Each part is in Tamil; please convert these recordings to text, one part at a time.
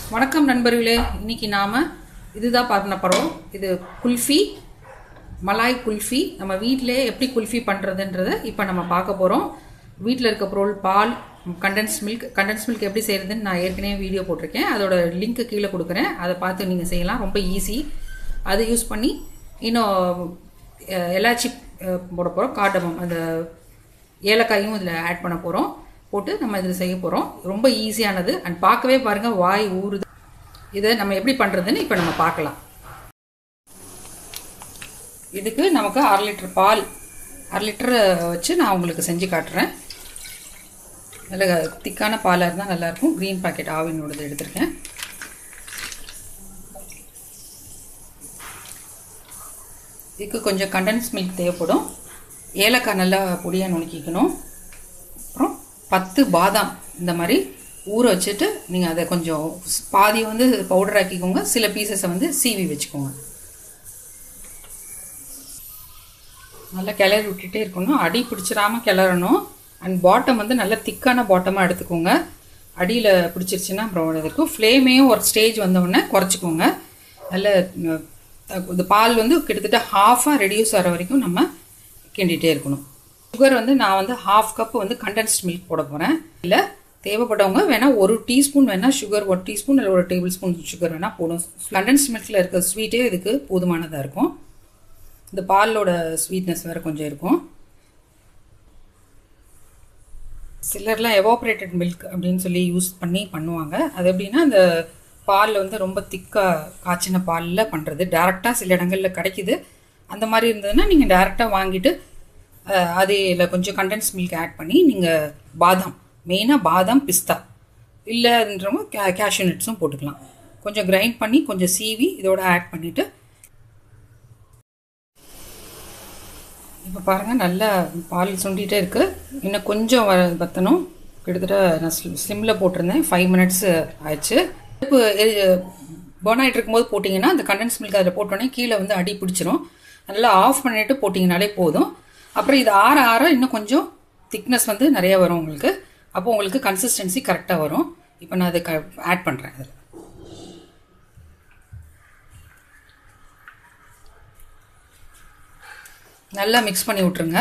வணக்கம் நண்பர்களே இன்னைக்கு நாம் இதுதான் பண்ண போகிறோம் இது குல்ஃபி மலாய் குல்ஃபி நம்ம வீட்டிலே எப்படி குல்ஃபி பண்ணுறதுன்றதை இப்போ நம்ம பார்க்க போகிறோம் வீட்டில் இருக்க பொருள் பால் கண்டென்ஸ் மில்க் கண்டென்ஸ் மில்க் எப்படி செய்கிறதுன்னு நான் ஏற்கனவே வீடியோ போட்டிருக்கேன் அதோட லிங்க்கு கீழே கொடுக்குறேன் அதை பார்த்து நீங்கள் செய்யலாம் ரொம்ப ஈஸி அதை யூஸ் பண்ணி இன்னும் அஹ், எலாச்சி அஹ், போட போகிறோம் காடமம் அந்த ஏலக்காயும் இதில் ஆட் பண்ண போகிறோம் போட்டு நம்ம இதில் செய்ய போகிறோம் ரொம்ப ஈஸியானது அண்ட் பார்க்கவே பாருங்கள் வாய் ஊறுது இதை நம்ம எப்படி பண்ணுறதுன்னு இப்போ நம்ம பார்க்கலாம் இதுக்கு நமக்கு அரை லிட்டர் பால் அரை லிட்டர் வச்சு நான் உங்களுக்கு செஞ்சு காட்டுறேன் நல்ல திக்கான பாலாக இருந்தால் நல்லாயிருக்கும் க்ரீன் பாக்கெட் ஆவினோடது எடுத்திருக்கேன் இதுக்கு கொஞ்சம் கண்டென்ஸ் மில்க் தேவைப்படும் ஏலக்காய் நல்லா பொடியாக நுணுக்கிக்கணும் அப்புறம் பத்து பாதாம் இந்த மாதிரி ஊற வச்சுட்டு நீங்கள் அதை கொஞ்சம் பாதி வந்து பவுடர் ஆக்கிக்கோங்க சில பீசஸை வந்து சீவி வச்சுக்கோங்க நல்லா கிளறி விட்டுட்டே இருக்கணும் அடி பிடிச்சிடாம கிளறணும் அண்ட் பாட்டம் வந்து நல்லா திக்கான பாட்டமாக எடுத்துக்கோங்க அடியில் பிடிச்சிருச்சுன்னா அப்புறம் இருக்கும் ஃப்ளேமையும் ஒரு ஸ்டேஜ் வந்தவுடனே குறைச்சிக்கோங்க நல்ல உம், இந்த பால் வந்து கிட்டத்தட்ட ஹாஃபாக ரெடியூஸ் ஆகிற வரைக்கும் நம்ம கிண்டிகிட்டே இருக்கணும் சுகர் வந்து நான் வந்து ஹாஃப் கப் வந்து கண்டென்ஸ்ட் மில்க் போட போகிறேன் இல்லை தேவைப்பட்டவங்க வேணால் ஒரு டீஸ்பூன் வேணால் சுகர் ஒரு டீஸ்பூன் இல்லை ஒரு டேபிள் ஸ்பூன் சுகர் வேணால் போடும் கண்டென்ஸ்ட் மில்கில் இருக்க ஸ்வீட்டே இதுக்கு போதுமானதாக இருக்கும் இந்த பாலோட ஸ்வீட்னஸ் வேறு கொஞ்சம் இருக்கும் சிலர்லாம் எவாப்ரேட்டட் மில்க் அப்படின்னு சொல்லி யூஸ் பண்ணி பண்ணுவாங்க அது எப்படின்னா அந்த பாலில் வந்து ரொம்ப திக்காக காய்ச்சின பாலில் பண்ணுறது டேரெக்டாக சில இடங்களில் கிடைக்குது அந்த மாதிரி இருந்ததுன்னா நீங்கள் டேரெக்டாக வாங்கிட்டு அஹ், அதில் கொஞ்சம் கண்டென்ஸ் மில்க் ஆட் பண்ணி நீங்கள் பாதாம் மெயினாக பாதாம் பிஸ்தா இல்லைன்றவங்க கே கேஷ்யூ நட்ஸும் போட்டுக்கலாம் கொஞ்சம் கிரைண்ட் பண்ணி கொஞ்சம் சீவி இதோட ஆட் பண்ணிவிட்டு இப்போ பாருங்கள் நல்லா பால் சுண்டிகிட்டே இருக்குது இன்னும் கொஞ்சம் வ வற்றணும் கிட்டத்தட்ட நான் ஸ்லிம்மில் போட்டிருந்தேன் ஃபைவ் மினிட்ஸ் ஆயிடுச்சு இப்போ பேர்ன் ஆகிட்டு இருக்கும்போது போட்டிங்கன்னா அந்த கண்டென்ஸ் மில்க் அதில் போட்டோன்னே கீழே வந்து அடி பிடிச்சிரும் நல்லா ஆஃப் பண்ணிட்டு போட்டிங்கனாலே போதும் அப்புறம் இது ஆற ஆற இன்னும் கொஞ்சம் திக்னஸ் வந்து நிறைய வரும் உங்களுக்கு அப்போ உங்களுக்கு கன்சிஸ்டன்சி கரெக்டாக வரும் இப்போ நான் அதை க ஆட் பண்ணுறேன் அதில் நல்லா மிக்ஸ் பண்ணி விட்ருங்க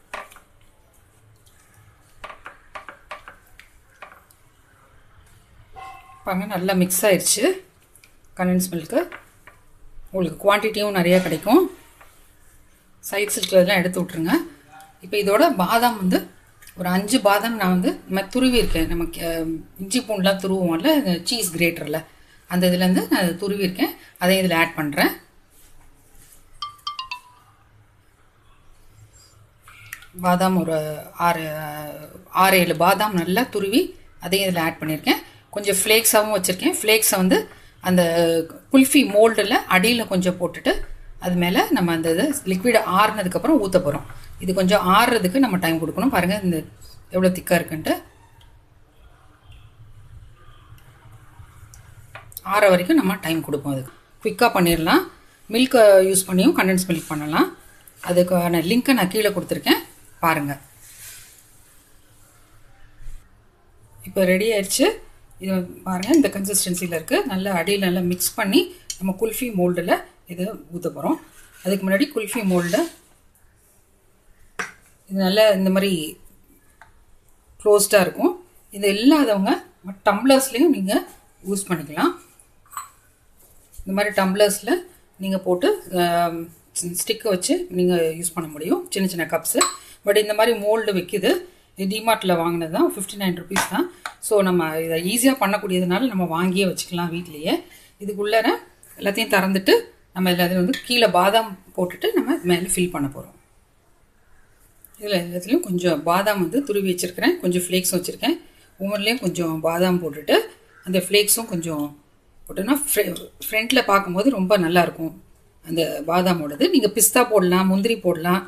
பாருங்க நல்லா மிக்ஸ் ஆயிடுச்சு கண்டென்ஸ் மில்க்கு உங்களுக்கு குவான்டிட்டியும் நிறைய கிடைக்கும் சைட் சில்கில் இதெல்லாம் எடுத்து விட்ருங்க இப்போ இதோட பாதாம் வந்து ஒரு அஞ்சு பாதாம் நான் வந்து நம்ம துருவி இருக்கேன் நமக்கு அஹ், இஞ்சி பூண்டுலாம் துருவோம்ல சீஸ் கிரேட்டரில் அந்த இதுலேருந்து நான் துருவி இருக்கேன் அதையும் இதில் ஆட் பண்ணுறேன் பாதாம் ஒரு ஆறு ஆறு ஏழு பாதாம் நல்லா துருவி அதையும் இதில் ஆட் பண்ணியிருக்கேன் கொஞ்சம் ஃப்ளேக்ஸாகவும் வச்சுருக்கேன் ஃப்ளேக்ஸை வந்து அந்த குல்ஃபி மோல்டில் அடியில் கொஞ்சம் போட்டுட்டு அது மேலே நம்ம அந்த இது லிக்விட் ஆறுனதுக்கப்புறம் ஊற்ற போகிறோம் இது கொஞ்சம் ஆறுறதுக்கு நம்ம டைம் கொடுக்கணும் பாருங்கள் இந்த எவ்வளோ திக்காக இருக்குன்ட்டு ஆற வரைக்கும் நம்ம டைம் கொடுப்போம் அதுக்கு குயிக்காக பண்ணிடலாம் மில்க்கை யூஸ் பண்ணியும் கண்டென்ஸ் மில்க் பண்ணலாம் அதுக்கான லிங்க்கை நான் கீழே கொடுத்துருக்கேன் பாருங்கள் இப்போ ரெடி ஆயிடுச்சு இது பாருங்கள் இந்த கன்சிஸ்டன்சியில் இருக்குது நல்லா அடியில் நல்லா மிக்ஸ் பண்ணி நம்ம குல்ஃபி மோல்டில் இதை ஊற்ற போகிறோம் அதுக்கு முன்னாடி குல்ஃபி மோல்டை இது நல்லா இந்த மாதிரி க்ளோஸ்டாக இருக்கும் இது இல்லாதவங்க டம்ளர்ஸ்லேயும் நீங்கள் யூஸ் பண்ணிக்கலாம் இந்த மாதிரி டம்ளர்ஸில் நீங்கள் போட்டு ஸ்டிக்கை வச்சு நீங்கள் யூஸ் பண்ண முடியும் சின்ன சின்ன கப்ஸு பட் இந்த மாதிரி மோல்டு விற்கிது இது டிமார்ட்டில் வாங்கினது தான் ஃபிஃப்டி நைன் ருபீஸ் தான் ஸோ நம்ம இதை ஈஸியாக பண்ணக்கூடியதுனால நம்ம வாங்கியே வச்சுக்கலாம் வீட்லேயே இதுக்குள்ளார எல்லாத்தையும் திறந்துட்டு நம்ம எல்லாத்தையும் வந்து கீழே பாதாம் போட்டுட்டு நம்ம மேலே ஃபில் பண்ண போகிறோம் இதில் எல்லாத்துலேயும் கொஞ்சம் பாதாம் வந்து துருவி வச்சுருக்கிறேன் கொஞ்சம் ஃப்ளேக்ஸும் வச்சுருக்கேன் ஒவ்வொன்றுலேயும் கொஞ்சம் பாதாம் போட்டுட்டு அந்த ஃப்ளேக்ஸும் கொஞ்சம் போட்டோன்னா ஃப்ரண்ட்டில் பார்க்கும்போது ரொம்ப நல்லாயிருக்கும் அந்த பாதாமோடது நீங்கள் பிஸ்தா போடலாம் முந்திரி போடலாம்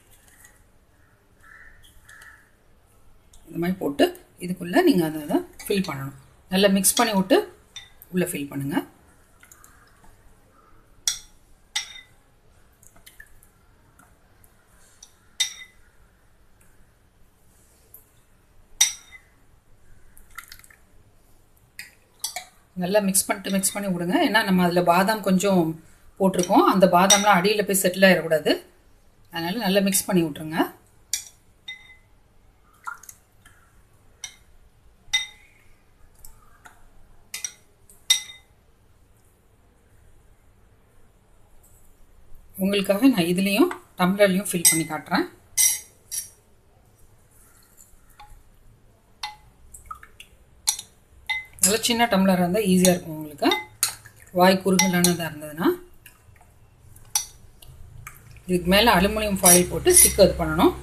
இந்த மாதிரி போட்டு இதுக்குள்ளே நீங்கள் அதை அதை ஃபில் பண்ணணும் நல்லா மிக்ஸ் பண்ணி விட்டு உள்ளே ஃபில் பண்ணுங்கள் நல்லா மிக்ஸ் பண்ணிட்டு மிக்ஸ் பண்ணி விடுங்க ஏன்னா நம்ம அதில் பாதாம் கொஞ்சம் போட்டிருக்கோம் அந்த பாதாம்லாம் அடியில் போய் செட்டில் ஆகிடக்கூடாது அதனால் நல்லா மிக்ஸ் பண்ணி விட்ருங்க உங்களுக்காக நான் இதுலேயும் டம்ளர்லேயும் ஃபில் பண்ணி காட்டுறேன் நல்ல சின்ன டம்ளராக இருந்தால் ஈஸியாக இருக்கும் உங்களுக்கு வாய் குறுகலானதாக இருந்ததுன்னா இதுக்கு மேலே அலுமினியம் ஃபாயில் போட்டு ஸ்டிக் அது பண்ணணும்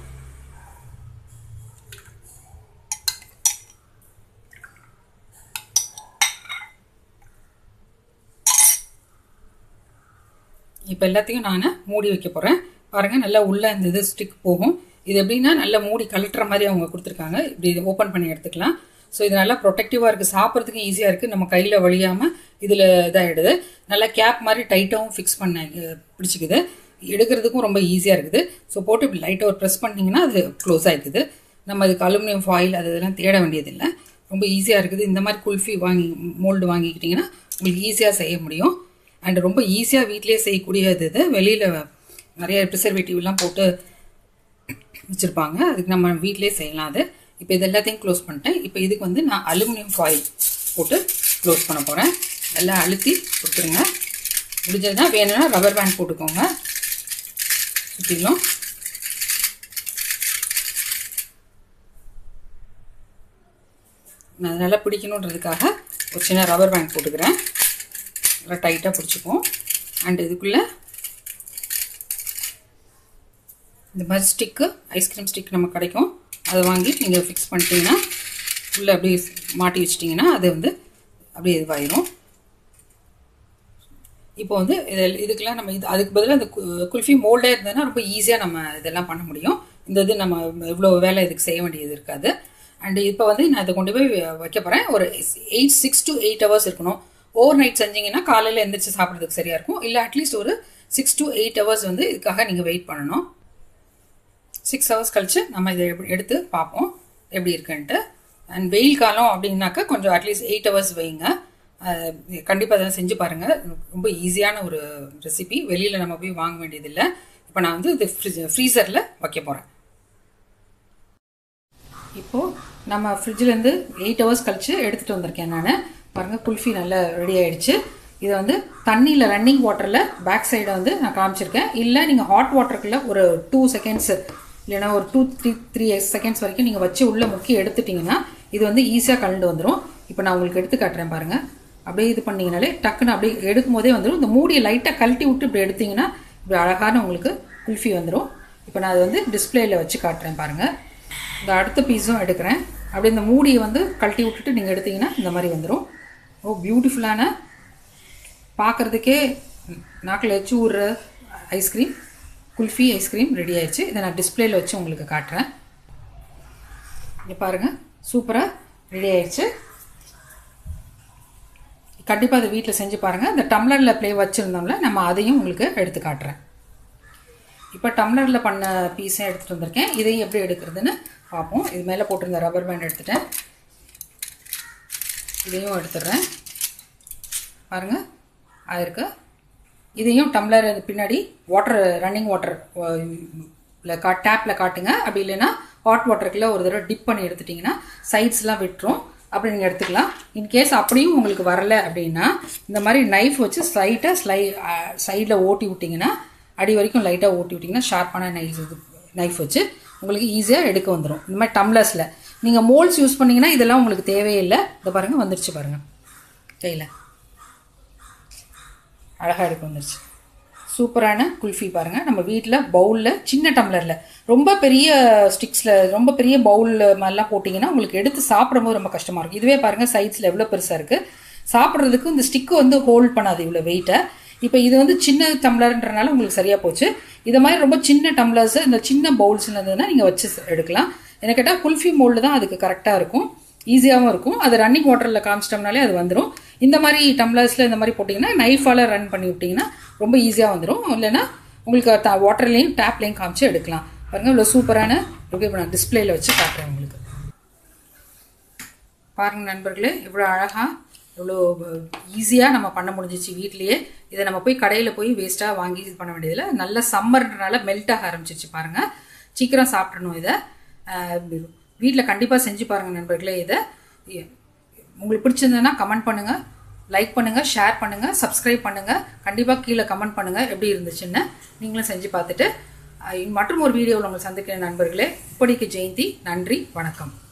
இப்போ எல்லாத்தையும் நான் மூடி வைக்க போகிறேன் பாருங்கள் நல்லா உள்ளே இந்த இது ஸ்டிக் போகும் இது எப்படின்னா நல்லா மூடி கலட்டுற மாதிரி அவங்க கொடுத்துருக்காங்க இப்படி ஓப்பன் பண்ணி எடுத்துக்கலாம் ஸோ இது நல்லா ப்ரொடெக்டிவாக இருக்குது சாப்பிட்றதுக்கும் ஈஸியாக இருக்குது நம்ம கையில் வழியாமல் இதில் இதாகிடுது நல்லா கேப் மாதிரி டைட்டாகவும் ஃபிக்ஸ் பண்ண பிடிச்சிக்குது எடுக்கிறதுக்கும் ரொம்ப ஈஸியாக இருக்குது ஸோ போட்டு இப்படி லைட்டாக ஒரு ப்ரெஸ் பண்ணிங்கன்னா அது க்ளோஸ் ஆகிக்குது நம்ம அதுக்கு அலுமினியம் ஃபாயில் அது இதெல்லாம் தேட வேண்டியதில்லை ரொம்ப ஈஸியாக இருக்குது இந்த மாதிரி குல்ஃபி வாங்கி மோல்டு வாங்கிக்கிட்டிங்கன்னா உங்களுக்கு ஈஸியாக செய்ய முடியும் அண்ட் ரொம்ப ஈஸியாக வீட்லேயே செய்யக்கூடியது இது வெளியில் நிறைய ப்ரிசர்வேட்டிவ்லாம் போட்டு வச்சுருப்பாங்க அதுக்கு நம்ம வீட்டிலே செய்யலாம் அது இப்போ இது எல்லாத்தையும் க்ளோஸ் பண்ணிட்டேன் இப்போ இதுக்கு வந்து நான் அலுமினியம் ஃபாயில் போட்டு க்ளோஸ் பண்ண போகிறேன் நல்லா அழுத்தி கொடுத்துருங்க முடிஞ்சதுன்னா வேணும்னா ரப்பர் பேண்ட் போட்டுக்கோங்க சுற்றிலும் நான் நல்லா பிடிக்கணுன்றதுக்காக ஒரு சின்ன ரப்பர் பேண்ட் போட்டுக்கிறேன் நல்லா டைட்டாக பிடிச்சிக்கும் அண்ட் இதுக்குள்ளே இந்த மாதிரி ஸ்டிக்கு ஐஸ்கிரீம் ஸ்டிக் நமக்கு கிடைக்கும் அதை வாங்கி நீங்கள் ஃபிக்ஸ் பண்ணிட்டீங்கன்னா உள்ளே அப்படியே மாட்டி வச்சிட்டிங்கன்னா அது வந்து அப்படியே இதுவாயிரும் இப்போ வந்து இது இதுக்கெல்லாம் நம்ம இது அதுக்கு பதிலாக அந்த குல்ஃபி மோல்டே இருந்ததுன்னா ரொம்ப ஈஸியாக நம்ம இதெல்லாம் பண்ண முடியும் இந்த இது நம்ம இவ்வளோ வேலை இதுக்கு செய்ய வேண்டியது இருக்காது அண்ட் இப்போ வந்து நான் இதை கொண்டு போய் வைக்க போகிறேன் ஒரு eight six to eight hours இருக்கணும் ஓவர் நைட் செஞ்சீங்கன்னா காலையில் எந்திரிச்சு சாப்பிட்றதுக்கு சரியாக இருக்கும் இல்லை அட்லீஸ்ட் ஒரு சிக்ஸ் டு எயிட் ஹவர்ஸ் வந்து இதுக்காக நீங்கள் வெயிட் பண்ணணும் சிக்ஸ் ஹவர்ஸ் கழிச்சு நம்ம இதை எப்படி எடுத்து பார்ப்போம் எப்படி இருக்குன்ட்டு அண்ட் வெயில் காலம் அப்படின்னாக்கா கொஞ்சம் அட்லீஸ்ட் எயிட் ஹவர்ஸ் வைங்க கண்டிப்பாக அதெல்லாம் செஞ்சு பாருங்கள் ரொம்ப ஈஸியான ஒரு ரெசிபி வெளியில் நம்ம போய் வாங்க வேண்டியதில்லை இப்போ நான் வந்து இது ஃப்ரிட்ஜ் ஃப்ரீசரில் வைக்க போகிறேன் இப்போது நம்ம ஃப்ரிட்ஜிலேருந்து எயிட் ஹவர்ஸ் கழித்து எடுத்துகிட்டு வந்திருக்கேன் நான் பாருங்கள் குல்ஃபி நல்லா ரெடி ஆகிடுச்சு இதை வந்து தண்ணியில் ரன்னிங் வாட்டரில் பேக் சைடை வந்து நான் காமிச்சிருக்கேன் இல்லை நீங்கள் ஹாட் வாட்டருக்குள்ளே ஒரு டூ செகண்ட்ஸு இல்லைனா ஒரு டூ த்ரீ த்ரீ செகண்ட்ஸ் வரைக்கும் நீங்கள் வச்சு உள்ளே முக்கி எடுத்துட்டிங்கன்னா இது வந்து ஈஸியாக கலந்து வந்துடும் இப்போ நான் உங்களுக்கு எடுத்து காட்டுறேன் பாருங்கள் அப்படியே இது பண்ணிங்கனாலே டக்குன்னு அப்படியே எடுக்கும் போதே வந்துடும் இந்த மூடியை லைட்டாக கழட்டி விட்டு இப்படி எடுத்திங்கன்னா இப்படி அழகான உங்களுக்கு குல்ஃபி வந்துடும் இப்போ நான் அதை வந்து டிஸ்பிளேயில் வச்சு காட்டுறேன் பாருங்கள் இந்த அடுத்த பீஸும் எடுக்கிறேன் அப்படியே இந்த மூடியை வந்து கழட்டி விட்டுட்டு நீங்கள் எடுத்திங்கன்னா இந்த மாதிரி வந்துடும் ஓ பியூட்டிஃபுல்லான பார்க்குறதுக்கே நாக்கில் வச்சு ஊறுற ஐஸ்கிரீம் குல்ஃபி ஐஸ்கிரீம் ரெடி ஆயிடுச்சு இதை நான் டிஸ்பிளேயில் வச்சு உங்களுக்கு காட்டுறேன் இங்கே பாருங்கள் சூப்பராக ரெடி ஆயிடுச்சு கண்டிப்பாக அதை வீட்டில் செஞ்சு பாருங்கள் இந்த டம்ளரில் ப்ளே வச்சுருந்தோம்ல நம்ம அதையும் உங்களுக்கு எடுத்து காட்டுறேன் இப்போ டம்ளரில் பண்ண பீஸையும் எடுத்துகிட்டு வந்திருக்கேன் இதையும் எப்படி எடுக்கிறதுன்னு பார்ப்போம் இது மேலே போட்டிருந்த ரப்பர் பேண்ட் எடுத்துட்டேன் இதையும் எடுத்துடுறேன் பாருங்கள் ஆயிருக்கு இதையும் டம்ளர் பின்னாடி வாட்டர் ரன்னிங் வாட்டர் கா டேப்பில் காட்டுங்க அப்படி இல்லைன்னா ஹாட் வாட்டருக்குள்ள ஒரு தடவை டிப் பண்ணி எடுத்துட்டிங்கன்னா சைட்ஸ்லாம் விட்டுரும் அப்படி நீங்கள் எடுத்துக்கலாம் இன்கேஸ் அப்படியும் உங்களுக்கு வரல அப்படின்னா இந்த மாதிரி நைஃப் வச்சு ஸ்லைட்டாக ஸ்லை சைடில் ஓட்டி விட்டிங்கன்னா அடி வரைக்கும் லைட்டாக ஓட்டி விட்டிங்கன்னா ஷார்ப்பான நைஃப் இது நைஃப் வச்சு உங்களுக்கு ஈஸியாக எடுக்க வந்துடும் இந்த மாதிரி டம்ளர்ஸில் நீங்கள் மோல்ஸ் யூஸ் பண்ணிங்கன்னா இதெல்லாம் உங்களுக்கு தேவையில்லை இதை பாருங்கள் வந்துருச்சு பாருங்கள் கையில் அழகாக எடுக்க வந்துருச்சு சூப்பரான குல்ஃபி பாருங்கள் நம்ம வீட்டில் பவுலில் சின்ன டம்ளரில் ரொம்ப பெரிய ஸ்டிக்ஸில் ரொம்ப பெரிய பவுல் மாதிரிலாம் போட்டிங்கன்னா உங்களுக்கு எடுத்து சாப்பிடும்போது ரொம்ப கஷ்டமாக இருக்கும் இதுவே பாருங்கள் சைட்ஸில் எவ்வளோ பெருசாக இருக்குது சாப்பிட்றதுக்கு இந்த ஸ்டிக்கு வந்து ஹோல்ட் பண்ணாது இவ்வளோ வெயிட்டை இப்போ இது வந்து சின்ன டம்ளர்ன்றனால உங்களுக்கு சரியாக போச்சு இது மாதிரி ரொம்ப சின்ன டம்ளர்ஸ் இந்த சின்ன பவுல்ஸ் இருந்ததுன்னா நீங்கள் வச்சு எடுக்கலாம் என்ன கேட்டால் குல்ஃபி மோல்டு தான் அதுக்கு கரெக்டாக இருக்கும் ஈஸியாகவும் இருக்கும் அது ரன்னிங் வாட்டரில் காமிச்சிட்டோம்னாலே அது வந்துடும் இந்த மாதிரி டம்ளர்ஸில் இந்த மாதிரி போட்டிங்கன்னா நைஃபால் ரன் பண்ணி விட்டிங்கன்னா ரொம்ப ஈஸியாக வந்துடும் இல்லைன்னா உங்களுக்கு த வாட்டர்லேயும் டேப்லேயும் காமிச்சு எடுக்கலாம் பாருங்கள் இவ்வளோ சூப்பரான இப்போ நான் டிஸ்பிளேயில் வச்சு காட்டுறேன் உங்களுக்கு பாருங்கள் நண்பர்களே இவ்வளோ அழகாக எவ்வளோ ஈஸியாக நம்ம பண்ண முடிஞ்சிச்சு வீட்லேயே இதை நம்ம போய் கடையில் போய் வேஸ்ட்டாக வாங்கி இது பண்ண வேண்டியதில்லை நல்ல சம்மர்ன்றனால மெல்ட் ஆக ஆரம்பிச்சிருச்சு பாருங்கள் சீக்கிரம் சாப்பிடணும் இதை வீட்டில் கண்டிப்பாக செஞ்சு பாருங்கள் நண்பர்களே இதை உங்களுக்கு பிடிச்சிருந்ததுன்னா கமெண்ட் பண்ணுங்கள் லைக் பண்ணுங்கள் ஷேர் பண்ணுங்கள் சப்ஸ்கிரைப் பண்ணுங்கள் கண்டிப்பாக கீழே கமெண்ட் பண்ணுங்கள் எப்படி இருந்துச்சுன்னு நீங்களும் செஞ்சு பார்த்துட்டு மற்றும் ஒரு வீடியோவில் உங்களை சந்திக்கிறேன் நண்பர்களே இப்படிக்கு ஜெயந்தி நன்றி வணக்கம்